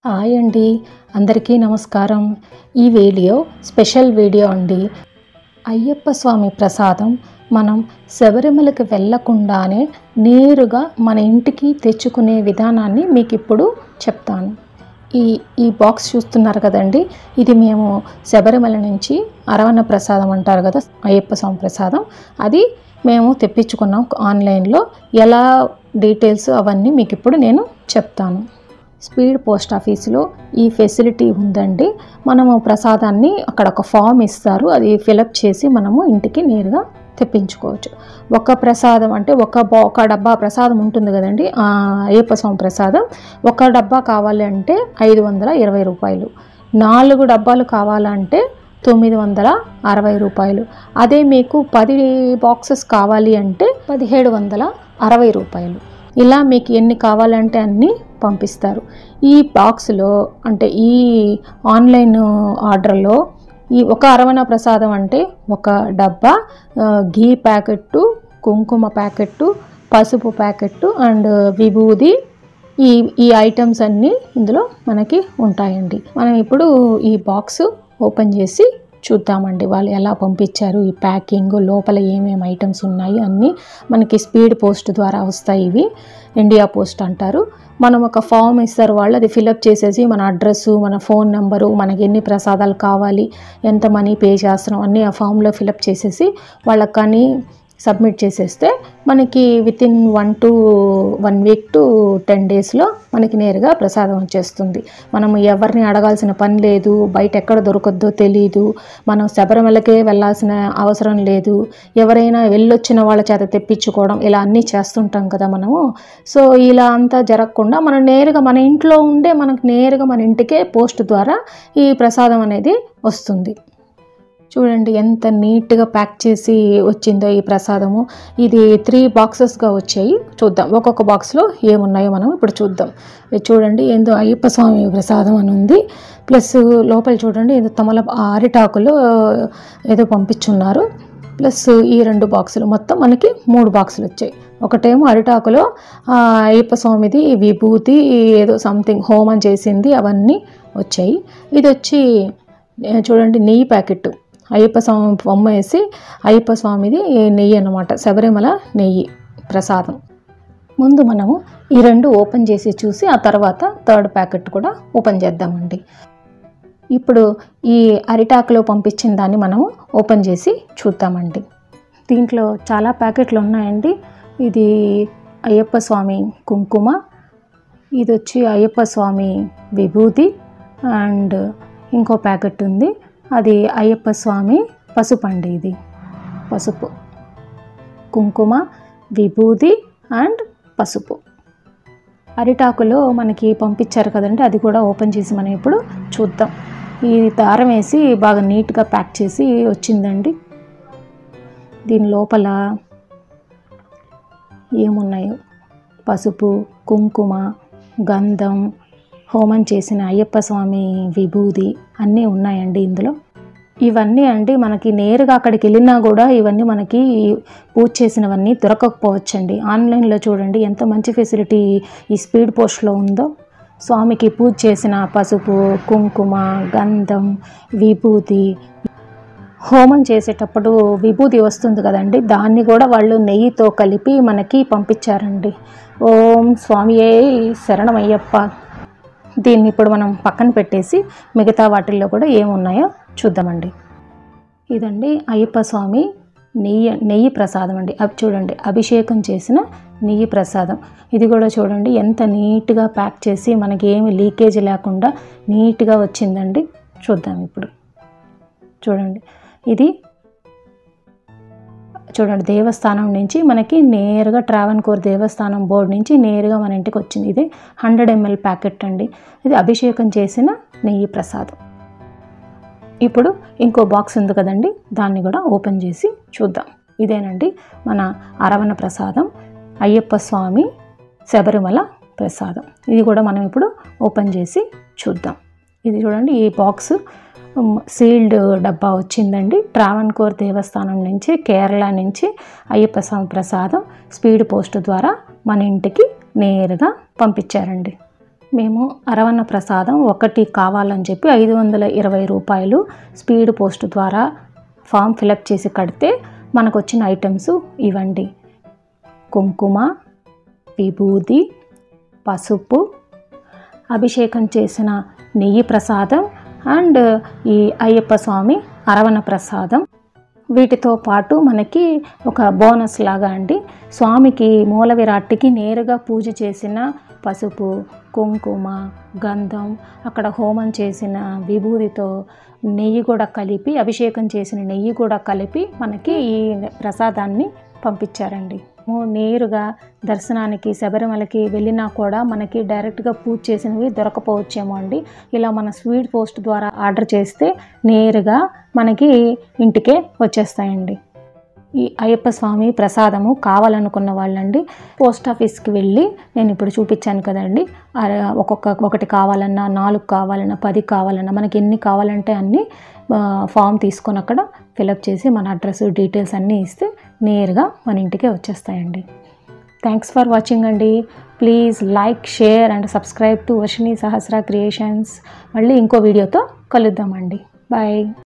hi అండి అందరికీ నమస్కారం ఈ వీడియో స్పెషల్ వీడియో అండి అయ్యప్ప స్వామి ప్రసాదం మనం శబరిమలకి వెళ్ళకుండానే నేరుగా మన ఇంటికి తెచ్చుకునే విధానాన్ని మీకు ఇప్పుడు చెప్తాను ఈ ఈ బాక్స్ చూస్తున్నారు కదండి ఇది మేము శబరిమల నుంచి అరవణ ప్రసాదం అంటారు కదా అయ్యప్ప స్వామి ప్రసాదం అది మేము తెప్పించుకున్నాం ఆన్లైన్లో ఎలా డీటెయిల్స్ అవన్నీ మీకు ఇప్పుడు నేను చెప్తాను స్పీడ్ పోస్ట్ ఆఫీస్లో ఈ ఫెసిలిటీ ఉందండి మనము ప్రసాదాన్ని అక్కడ ఒక ఫామ్ ఇస్తారు అది ఫిలప్ చేసి మనము ఇంటికి నేరుగా తెప్పించుకోవచ్చు ఒక ప్రసాదం అంటే ఒక బా ఒక డబ్బా ప్రసాదం ఉంటుంది కదండి ఆ అయ్యప్ప స్వామి ప్రసాదం ఒక డబ్బా కావాలి అంటే ఐదు వందల ఇరవై రూపాయలు నాలుగు డబ్బాలు కావాలంటే తొమ్మిది వందల అరవై రూపాయలు అదే మీకు పది బాక్సెస్ కావాలి అంటే పదిహేడు వందల అరవై రూపాయలు ఇలా మీకు ఎన్ని కావాలంటే అన్ని పంపిస్తారు ఈ బాక్స్లో అంటే ఈ ఆన్లైన్ ఆర్డర్లో ఈ ఒక అరవణ ప్రసాదం అంటే ఒక డబ్బా ఆ, ఘీ ప్యాకెట్టు కుంకుమ ప్యాకెట్టు పసుపు ప్యాకెట్టు అండ్ విభూది ఈ ఈ ఐటమ్స్ అన్నీ ఇందులో మనకి ఉంటాయండి మనం ఇప్పుడు ఈ బాక్స్ ఓపెన్ చేసి చూద్దామండి వాళ్ళు ఎలా పంపించారు ఈ ప్యాకింగ్ లోపల ఏమేమి ఐటమ్స్ ఉన్నాయి అన్నీ మనకి స్పీడ్ పోస్ట్ ద్వారా వస్తాయి ఇవి ఇండియా పోస్ట్ అంటారు మనం ఒక ఫామ్ ఇస్తారు వాళ్ళు అది ఫిలప్ చేసేసి మన అడ్రస్సు మన ఫోన్ నెంబరు మనకి ఎన్ని ప్రసాదాలు కావాలి ఎంత మనీ పే చేస్తున్నాం అన్నీ ఆ ఫామ్లో ఫిలప్ చేసేసి వాళ్ళకి కానీ సబ్మిట్ చేసేస్తే మనకి with in one to one week to ten డేస్లో మనకి నేరుగా ప్రసాదం వచ్చేస్తుంది మనం ఎవరిని అడగాల్సిన పని లేదు బయట ఎక్కడ దొరకద్దో తెలియదు మనం శబరిమలకే వెళ్ళాల్సిన అవసరం లేదు ఎవరైనా వెళ్ళొచ్చిన వాళ్ళ చేత తెప్పించుకోవడం ఇలా అన్నీ చేస్తుంటాం కదా మనము సో ఇలా అంతా జరగకుండా మనం నేరుగా మన ఇంట్లో ఉండే మనకు నేరుగా మన ఇంటికే పోస్ట్ ద్వారా ఈ ప్రసాదం అనేది వస్తుంది చూడండి ఎంత నీట్గా ప్యాక్ చేసి వచ్చిందో ఈ ప్రసాదము ఇది త్రీ బాక్సెస్గా వచ్చాయి చూద్దాం ఒక్కొక్క బాక్స్లో ఏమున్నాయో మనం ఇప్పుడు చూద్దాం ఇది చూడండి ఏందో అయ్యప్ప స్వామి ప్రసాదం అని ఉంది ప్లస్ లోపల చూడండి ఏదో తమల అరిటాకులు ఏదో పంపించున్నారు ప్లస్ ఈ రెండు బాక్సులు మొత్తం మనకి మూడు బాక్సులు వచ్చాయి ఒకటేమో అరిటాకులో ఆ, అయ్యప్ప స్వామిది విభూతి ఏదో సంథింగ్ హోమం చేసింది అవన్నీ వచ్చాయి ఇది వచ్చి ఏ, చూడండి నెయ్యి ప్యాకెట్ అయ్యప్ప స్వామి బొమ్మ వేసి అయ్యప్ప స్వామిది నెయ్యి అన్నమాట శబరిమల నెయ్యి ప్రసాదం ముందు మనము ఈ రెండు ఓపెన్ చేసి చూసి ఆ తర్వాత థర్డ్ ప్యాకెట్ కూడా ఓపెన్ చేద్దామండి ఇప్పుడు ఈ అరిటాకులో పంపించిన దాన్ని మనము ఓపెన్ చేసి చూద్దామండి దీంట్లో చాలా ప్యాకెట్లు ఉన్నాయండి ఇది అయ్యప్ప స్వామి కుంకుమ ఇది వచ్చి అయ్యప్ప స్వామి విభూతి అండ్ ఇంకో ప్యాకెట్ ఉంది అది అయ్యప్ప స్వామి పసుపు అండి ఇది పసుపు కుంకుమ విభూతి అండ్ పసుపు అరిటాకులో మనకి పంపించారు కదండి అది కూడా ఓపెన్ చేసి మనం ఇప్పుడు చూద్దాం ఈ దారం వేసి బాగా నీట్గా ప్యాక్ చేసి వచ్చిందండి దీని లోపల ఏమున్నాయో పసుపు కుంకుమ గంధం హోమం చేసిన అయ్యప్ప స్వామి విభూది అన్నీ ఉన్నాయండి ఇందులో ఇవన్నీ అండి మనకి నేరుగా అక్కడికి వెళ్ళినా కూడా ఇవన్నీ మనకి పూజ చేసినవన్నీ దొరకకపోవచ్చండి ఆన్లైన్లో చూడండి ఎంత మంచి ఫెసిలిటీ ఈ స్పీడ్ పోస్ట్లో ఉందో స్వామికి పూజ చేసిన పసుపు కుంకుమ గంధం విభూతి హోమం చేసేటప్పుడు విభూతి వస్తుంది కదండి దాన్ని కూడా వాళ్ళు నెయ్యితో కలిపి మనకి పంపించారండి ఓం స్వామియే శరణమయ్యప్ప దీన్ని ఇప్పుడు మనం పక్కన పెట్టేసి మిగతా వాటిల్లో కూడా ఏమున్నాయో చూద్దామండి ఇదండి అయ్యప్ప స్వామి నెయ్యి నెయ్యి ప్రసాదం అండి అవి చూడండి అభిషేకం చేసిన నెయ్యి ప్రసాదం ఇది కూడా చూడండి ఎంత నీట్గా ప్యాక్ చేసి మనకి ఏమి లీకేజ్ లేకుండా నీట్గా వచ్చిందండి చూద్దాం ఇప్పుడు చూడండి ఇది చూడండి దేవస్థానం నుంచి మనకి నేరుగా ట్రావెన్కోర్ దేవస్థానం బోర్డు నుంచి నేరుగా మన ఇంటికి వచ్చింది ఇది హండ్రెడ్ ఎంఎల్ ప్యాకెట్ అండి ఇది అభిషేకం చేసిన నెయ్యి ప్రసాదం ఇప్పుడు ఇంకో బాక్స్ ఉంది కదండి దాన్ని కూడా ఓపెన్ చేసి చూద్దాం ఇదేనండి మన అరవణ ప్రసాదం అయ్యప్ప స్వామి శబరిమల ప్రసాదం ఇది కూడా మనం ఇప్పుడు ఓపెన్ చేసి చూద్దాం ఇది చూడండి ఈ బాక్స్ సీల్డ్ డబ్బా వచ్చిందండి ట్రావెన్కోర్ దేవస్థానం నుంచి కేరళ నుంచి అయ్యప్ప స్వామి ప్రసాదం స్పీడ్ పోస్ట్ ద్వారా మన ఇంటికి నేరుగా పంపించారండి మేము అరవన్న ప్రసాదం ఒకటి కావాలని చెప్పి ఐదు వందల ఇరవై రూపాయలు స్పీడ్ పోస్ట్ ద్వారా ఫామ్ ఫిలప్ చేసి కడితే మనకు వచ్చిన ఐటమ్స్ ఇవ్వండి కుంకుమ విభూది పసుపు అభిషేకం చేసిన నెయ్యి ప్రసాదం అండ్ ఈ అయ్యప్ప స్వామి అరవణ ప్రసాదం వీటితో పాటు మనకి ఒక బోనస్ లాగా అండి స్వామికి మూల విరాట్టికి నేరుగా పూజ చేసిన పసుపు కుంకుమ గంధం అక్కడ హోమం చేసిన విభూదితో నెయ్యి కూడా కలిపి అభిషేకం చేసిన నెయ్యి కూడా కలిపి మనకి ఈ ప్రసాదాన్ని పంపించారండి ము- నేరుగా దర్శనానికి శబరిమలకి వెళ్ళినా కూడా మనకి డైరెక్ట్గా పూజ చేసినవి దొరకపోవచ్చేమో అండి ఇలా మన స్వీట్ పోస్ట్ ద్వారా ఆర్డర్ చేస్తే నేరుగా మనకి ఇంటికే వచ్చేస్తాయండి ఈ అయ్యప్ప స్వామి ప్రసాదము కావాలనుకున్న వాళ్ళండి పోస్ట్ ఆఫీస్కి వెళ్ళి నేను ఇప్పుడు చూపించాను కదండి ఆ ఒక్కొక్క ఒకటి కావాలన్నా నాలుగు కావాలన్నా పది కావాలన్నా మనకి ఎన్ని కావాలంటే అన్ని ఆ, ఫామ్ తీసుకొని అక్కడ ఫిలప్ చేసి మన అడ్రస్ డీటెయిల్స్ అన్నీ ఇస్తే నేరుగా మన ఇంటికే వచ్చేస్తాయండి థ్యాంక్స్ ఫర్ వాచింగ్ అండి please like share and subscribe to Varshini Sahasra creations మళ్ళీ ఇంకో వీడియోతో కలుద్దామండి బాయ్